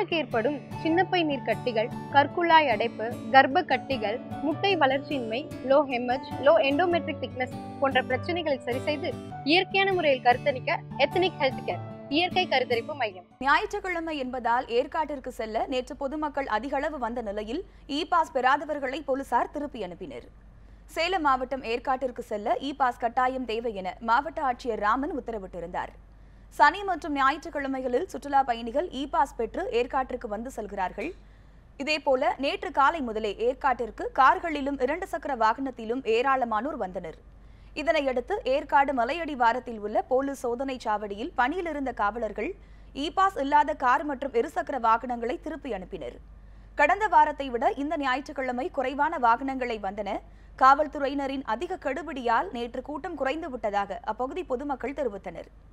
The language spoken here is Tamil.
பெண்களுக்கு ஏற்படும் சின்னப்பை நீர் கட்டிகள் கற்குழாய் அடைப்பு கர்ப்ப கட்டிகள் முட்டை வளர்ச்சியின்மை லோ ஹெமஜ் லோ எண்டோமெட்ரிக் திக்னஸ் போன்ற பிரச்சனைகளை சரி செய்து இயற்கையான முறையில் கருத்தரிக்க எத்தனிக் ஹெல்த் கேர் இயற்கை கருத்தரிப்பு மையம் ஞாயிற்றுக்கிழமை என்பதால் ஏற்காட்டிற்கு செல்ல நேற்று பொதுமக்கள் அதிகளவு வந்த நிலையில் இ பாஸ் பெறாதவர்களை போலீசார் திருப்பி அனுப்பினர் சேலம் மாவட்டம் ஏற்காட்டிற்கு செல்ல இ பாஸ் கட்டாயம் தேவை என மாவட்ட ஆட்சியர் ராமன் உத்தரவிட்டிருந்தார் சனி மற்றும் ஞாயிற்றுக்கிழமைகளில் சுற்றுலா பயணிகள் இ பாஸ் பெற்று ஏற்காட்டிற்கு வந்து செல்கிறார்கள் இதேபோல நேற்று காலை முதலே ஏற்காட்டிற்கு கார்களிலும் இரண்டு சக்கர வாகனத்திலும் ஏராளமானோர் வந்தனர் இதனையடுத்து ஏற்காடு மலையடி வாரத்தில் உள்ள போலீஸ் சோதனை சாவடியில் பணியில் இருந்த காவலர்கள் இ பாஸ் இல்லாத கார் மற்றும் இருசக்கர வாகனங்களை திருப்பி அனுப்பினர் கடந்த வாரத்தை விட இந்த ஞாயிற்றுக்கிழமை குறைவான வாகனங்களை வந்தன காவல்துறையினரின் அதிக கெடுபிடியால் நேற்று கூட்டம் குறைந்து விட்டதாக அப்பகுதி பொதுமக்கள் தெரிவித்தனர்